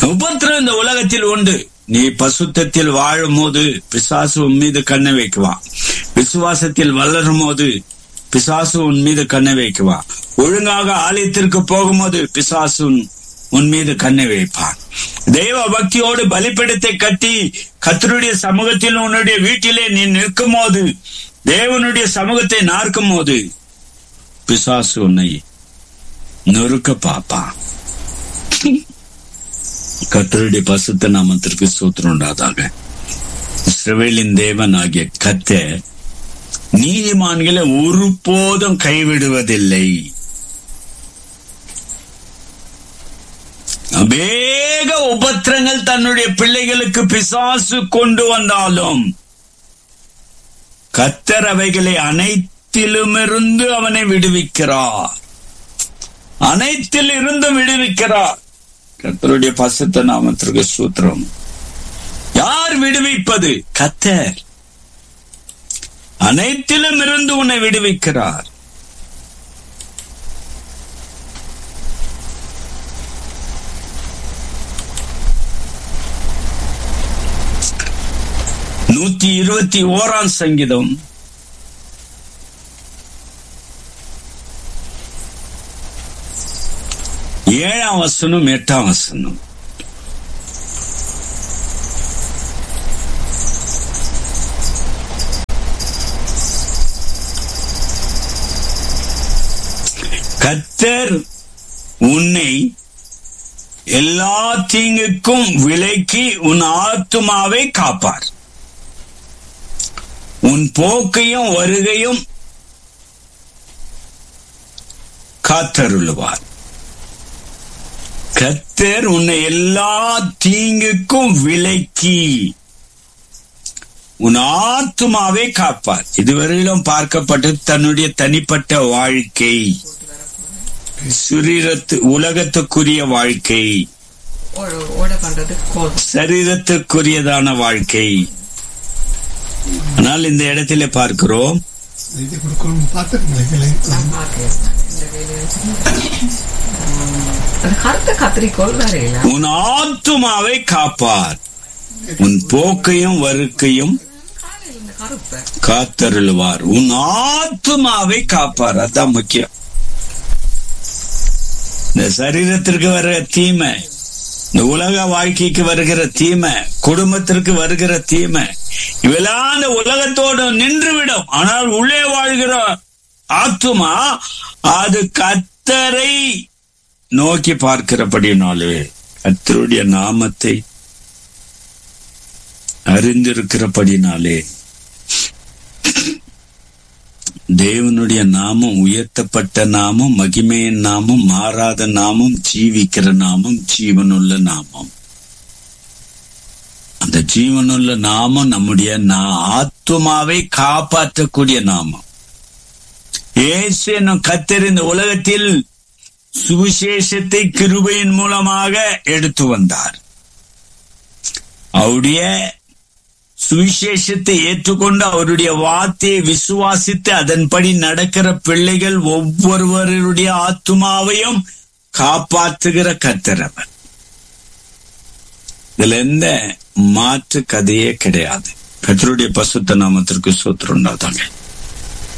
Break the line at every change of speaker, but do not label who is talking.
உபத்திரம் இந்த உலகத்தில் உண்டு நீ பசுத்தத்தில் வாழும் போது பிசாசு உன் மீது கண்ணை வைக்குவான் விசுவாசத்தில் வளரும் போது பிசாசு உன் மீது கண்ணை வைக்குவான் ஒழுங்காக ஆலயத்திற்கு போகும்போது பிசாசு உன்- உன் மீது கண்ணை வைப்பான் தெய்வ பக்தியோடு பலிப்பிடத்தை கட்டி கத்தருடைய சமூகத்தில் உன்னுடைய வீட்டிலே நீ நிற்கும் போது தேவனுடைய சமூகத்தை நார்க்கும் போது பிசாசு உன்னை நொறுக்க பார்ப்பான் கத்தருடைய பசுத்த நாமத்திற்கு சூத்திரம் உண்டாதாக இஸ்ரவேலின் தேவன் ஆகிய கத்த நீதிமான்களை ஒருபோதும் கைவிடுவதில்லை அநேக உபத்திரங்கள் தன்னுடைய பிள்ளைகளுக்கு பிசாசு கொண்டு வந்தாலும் கத்தர் அவைகளை அனைத்திலுமிருந்து அவனை விடுவிக்கிறார் அனைத்தில் இருந்தும் விடுவிக்கிறார் கர்த்தருடைய பசுத்த நாமத்திற்கு சூத்திரம் யார் விடுவிப்பது கத்தர் அனைத்திலும் இருந்து உன்னை விடுவிக்கிறார் நூத்தி இருபத்தி ஓராம் சங்கீதம் ஏழாம் வசனம் எட்டாம் வசனம் கத்தர் உன்னை எல்லா தீங்குக்கும் விலக்கி உன் ஆத்துமாவை காப்பார் உன் போக்கையும் வருகையும் காத்தருளுவார் கத்தர் உன்னை எல்லா தீங்குக்கும் விலக்கி உன் ஆத்துமாவை காப்பார் இதுவரையிலும் பார்க்கப்பட்டது தன்னுடைய தனிப்பட்ட வாழ்க்கை சுரீரத்து உலகத்துக்குரிய வாழ்க்கை
ஓட ஓட பண்றதுக்கு கோல்
சரீரத்துக்குரியதான வாழ்க்கை ஆனால் இந்த இடத்திலே பார்க்கிறோம்
எழுதி கொடுக்கணும் பார்த்துருக்கீங்களே
நான் பார்க்கிறேன் இந்த வேலையை அது கருத்த கத்திரிக்கோள் வரையில
உன் ஆத்துமாவை காப்பார் உன் போக்கையும் வருக்கையும்
காலையில் இந்த கருப்பை
காத்தருளுவார் உன் ஆத்துமாவை காப்பார் அதான் முக்கியம் இந்த சரீரத்திற்கு வருகிற தீமை இந்த உலக வாழ்க்கைக்கு வருகிற தீமை குடும்பத்திற்கு வருகிற தீமை இவெல்லாம் இந்த உலகத்தோடு நின்றுவிடும் ஆனால் உள்ளே வாழ்கிற ஆத்துமா அது கத்தரை நோக்கி பார்க்கிறபடினாலே கத்தருடைய நாமத்தை அறிந்திருக்கிறபடினாலே தேவனுடைய நாமம் உயர்த்தப்பட்ட நாமம் மகிமையின் நாமம் மாறாத நாமம் ஜீவிக்கிற நாமம் ஜீவனுள்ள நாமம் அந்த ஜீவனுள்ள நாமம் நம்முடைய நா- ஆத்துமாவை காப்பாற்றக்கூடிய நாமம் இயேசு என்னும் கத்தர் இந்த உலகத்தில் சுவிசேஷத்தை கிருபையின் மூலமாக எடுத்து வந்தார் அவருடைய சுவிசேஷத்தை ஏற்றுக்கொண்டு அவருடைய வார்த்தையை விசுவாசித்து அதன்படி நடக்கிற பிள்ளைகள் ஒவ்வொருவருடைய ஆத்துமாவையும் காப்பாற்றுகிற கத்திரவர் இதுல எந்த மாற்று கதையே கிடையாது கத்தருடைய பசுத்த நாமத்திற்கு சூத்திரம் உண்டாதாங்க